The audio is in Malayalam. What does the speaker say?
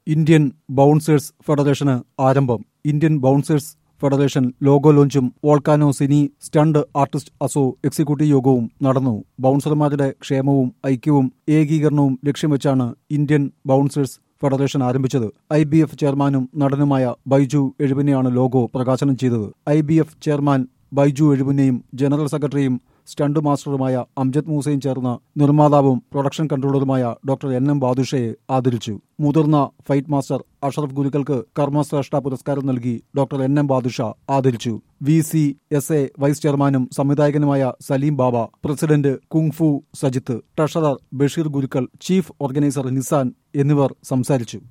ഇന്ത്യൻ ബൗൺസേഴ്സ് ഫെഡറേഷന് ആരംഭം ഇന്ത്യൻ ബൗൺസേഴ്സ് ഫെഡറേഷൻ ലോഗോ ലോഞ്ചും വോൾക്കാനോ സിനി സ്റ്റണ്ട് ആർട്ടിസ്റ്റ് അസോ എക്സിക്യൂട്ടീവ് യോഗവും നടന്നു ബൗൺസർമാരുടെ ക്ഷേമവും ഐക്യവും ഏകീകരണവും ലക്ഷ്യം വെച്ചാണ് ഇന്ത്യൻ ബൗൺസേഴ്സ് ഫെഡറേഷൻ ആരംഭിച്ചത് ഐ ബി എഫ് ചെയർമാനും നടനുമായ ബൈജു എഴുപിനെയാണ് ലോഗോ പ്രകാശനം ചെയ്തത് I B F chairman Baiju എഴുപിനെയും ജനറൽ സെക്രട്ടറിയും സ്റ്റണ്ട് മാസ്റ്ററുമായ അംജദ് മൂസയും ചേർന്ന് നിർമ്മാതാവും പ്രൊഡക്ഷൻ കൺട്രോളറുമായ ഡോക്ടർ എൻ എം ബാദുഷയെ ആദരിച്ചു മുതിർന്ന ഫൈറ്റ് മാസ്റ്റർ അഷറഫ് ഗുരുക്കൾക്ക് കർമ്മശ്രേഷ്ഠ പുരസ്കാരം നൽകി ഡോക്ടർ എൻ എം ബാദുഷ ആദരിച്ചു V C S A vice ചെയർമാനും സംവിധായകനുമായ Saleem Baba president kung fu Sajith treasurer Basheer Gurukkal chief organiser Nisan എന്നിവർ സംസാരിച്ചു